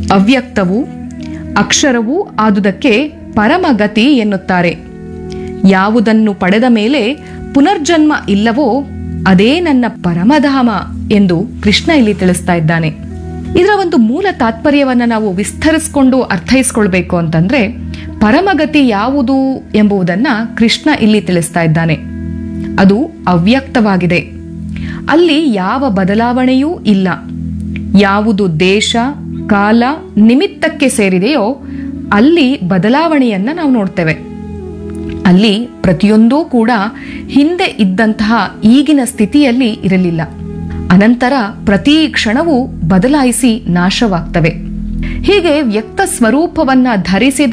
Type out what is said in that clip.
ಅವ್ಯಕ್ತವು ಅಕ್ಷರವೂ ಆದುದಕ್ಕೆ ಪರಮಗತಿ ಎನ್ನುತ್ತಾರೆ ಯಾವುದನ್ನು ಪಡೆದ ಮೇಲೆ ಪುನರ್ಜನ್ಮ ಇಲ್ಲವೋ ಅದೇ ನನ್ನ ಪರಮಧಾಮ ಎಂದು ಕೃಷ್ಣ ಇಲ್ಲಿ ತಿಳಿಸ್ತಾ ಇದ್ದಾನೆ ಇದರ ಒಂದು ಮೂಲ ತಾತ್ಪರ್ಯವನ್ನ ನಾವು ವಿಸ್ತರಿಸಿಕೊಂಡು ಅರ್ಥೈಸ್ಕೊಳ್ಬೇಕು ಅಂತಂದ್ರೆ ಪರಮಗತಿ ಯಾವುದು ಎಂಬುದನ್ನ ಕೃಷ್ಣ ಇಲ್ಲಿ ತಿಳಿಸ್ತಾ ಇದ್ದಾನೆ ಅದು ಅವ್ಯಕ್ತವಾಗಿದೆ ಅಲ್ಲಿ ಯಾವ ಬದಲಾವಣೆಯೂ ಇಲ್ಲ ಯಾವುದು ದೇಶ ಕಾಲ ನಿಮಿತ್ತಕ್ಕೆ ಸೇರಿದೆಯೋ ಅಲ್ಲಿ ಬದಲಾವಣೆಯನ್ನ ನಾವು ನೋಡ್ತೇವೆ ಅಲ್ಲಿ ಪ್ರತಿಯೊಂದೂ ಕೂಡ ಹಿಂದೆ ಇದ್ದಂತಹ ಈಗಿನ ಸ್ಥಿತಿಯಲ್ಲಿ ಇರಲಿಲ್ಲ ಅನಂತರ ಪ್ರತಿ ಕ್ಷಣವೂ ಬದಲಾಯಿಸಿ ನಾಶವಾಗ್ತವೆ ಹೀಗೆ ವ್ಯಕ್ತ ಸ್ವರೂಪವನ್ನ ಧರಿಸಿದ